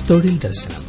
തൊഴിൽ ദർശനം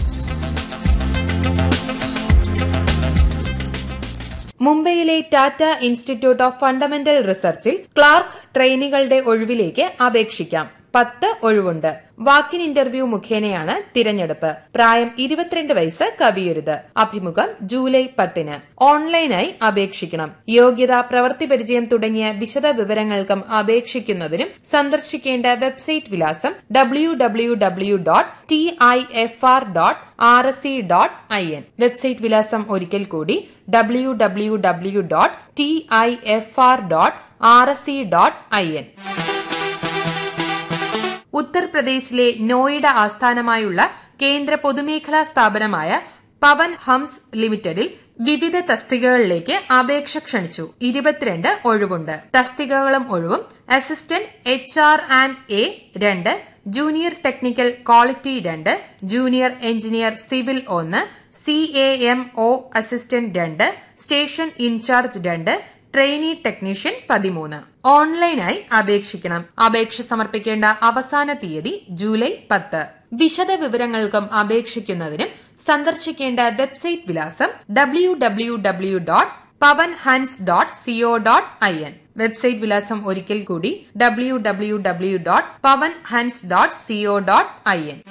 മുംബൈയിലെ ടാറ്റ ഇൻസ്റ്റിറ്റ്യൂട്ട് ഓഫ് ഫണ്ടമെന്റൽ റിസർച്ചിൽ ക്ലാർക്ക് ട്രെയിനികളുടെ ഒഴിവിലേക്ക് അപേക്ഷിക്കാം പത്ത് ഒഴിവുണ്ട് വാക്കിൻ ഇന്റർവ്യൂ മുഖേനയാണ് തിരഞ്ഞെടുപ്പ് പ്രായം ഇരുപത്തിരണ്ട് വയസ്സ് കവിയരുത് അഭിമുഖം ജൂലൈ പത്തിന് ഓൺലൈനായി അപേക്ഷിക്കണം യോഗ്യത പ്രവൃത്തി പരിചയം തുടങ്ങിയ വിശദ വിവരങ്ങൾക്കും അപേക്ഷിക്കുന്നതിനും സന്ദർശിക്കേണ്ട വെബ്സൈറ്റ് വിലാസം W W W dot T I F R dot R S C dot I N website വിലാസം ഒരിക്കൽ കൂടി W W W dot T I F R dot R S C dot I N ഉത്തർപ്രദേശിലെ നോയിഡ ആസ്ഥാനമായുള്ള കേന്ദ്ര പൊതുമേഖലാ സ്ഥാപനമായ പവൻ ഹംസ് ലിമിറ്റഡിൽ വിവിധ തസ്തികകളിലേക്ക് അപേക്ഷ ക്ഷണിച്ചു ഇരുപത്തിരണ്ട് ഒഴിവുണ്ട് തസ്തികകളും ഒഴിവും assistant H R and A രണ്ട് ജൂനിയർ ടെക്നിക്കൽ ക്വാളിറ്റി രണ്ട് ജൂനിയർ എഞ്ചിനീയർ സിവിൽ ഒന്ന് C A M O assistant രണ്ട് സ്റ്റേഷൻ ഇൻചാർജ് രണ്ട് ട്രെയിനി ടെക്നീഷ്യൻ പതിമൂന്ന് ഓൺലൈനായി അപേക്ഷിക്കണം അപേക്ഷ സമർപ്പിക്കേണ്ട അവസാന തീയതി ജൂലൈ പത്ത് വിശദ വിവരങ്ങൾക്കും അപേക്ഷിക്കുന്നതിനും സന്ദർശിക്കേണ്ട വെബ്സൈറ്റ് വിലാസം W W W dot Pawan Hans dot C O dot I N website വിലാസം ഒരിക്കൽ കൂടി W W W dot Pawan Hans dot C O dot I N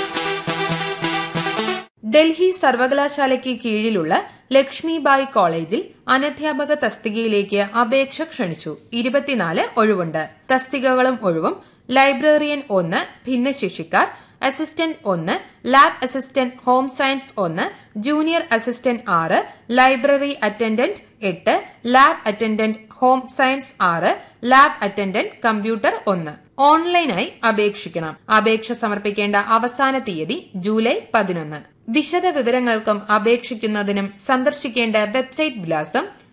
Delhi സർവകലാശാലയ്ക്ക് കീഴിലുള്ള ലക്ഷ്മിബായ് കോളേജിൽ അനധ്യാപക തസ്തികയിലേക്ക് അപേക്ഷ ക്ഷണിച്ചു ഇരുപത്തിനാല് ഒഴിവുണ്ട് തസ്തികകളും ഒഴിവും ലൈബ്രറിയൻ ഒന്ന് ഭിന്നശേഷിക്കാർ അസിസ്റ്റന്റ് ഒന്ന് ലാബ് അസിസ്റ്റന്റ് ഹോം സയൻസ് ഒന്ന് ജൂനിയർ അസിസ്റ്റന്റ് ആറ് ലൈബ്രറി അറ്റൻഡന്റ് എട്ട് ലാബ് അറ്റൻഡന്റ് ഹോം സയൻസ് ആറ് ലാബ് അറ്റൻഡന്റ് കമ്പ്യൂട്ടർ ഒന്ന് ഓൺലൈനായി അപേക്ഷിക്കണം അപേക്ഷ സമർപ്പിക്കേണ്ട അവസാന തീയതി ജൂലൈ പതിനൊന്ന് വിശദ വിവരങ്ങൾക്കും അപേക്ഷിക്കുന്നതിനും സന്ദർശിക്കേണ്ട വെബ്സൈറ്റ് വിലാസം